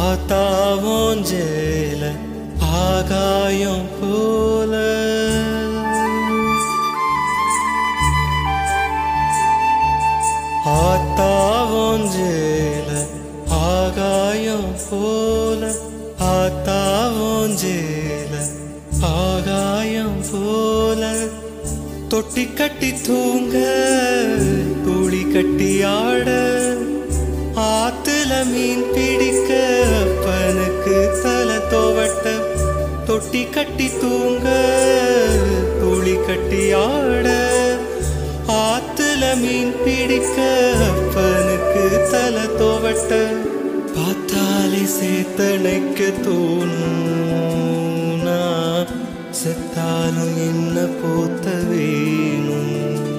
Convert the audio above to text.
ஆத்தாவோஞ்சேல ஆகாயம் போல ஆத்தாவோஞ்சேல ஆகாயம் போல ஆத்தாவோஞ்சேல ஆகாயம் போல தொட்டி கட்டி தூங்க துளி கட்டி ஆட ஆத்துல மீன் பிடிக்க அப்பனுக்கு தலை தோவட்ட தொட்டி கட்டி தூங்க துளி கட்டி ஆட ஆத்துல மீன் பிடிக்க அப்பனுக்கு தலை தோவட்ட பார்த்தாலே சேத்தனைக்க தோணும் நான் செத்தாலும் என்ன போத்த வேணும்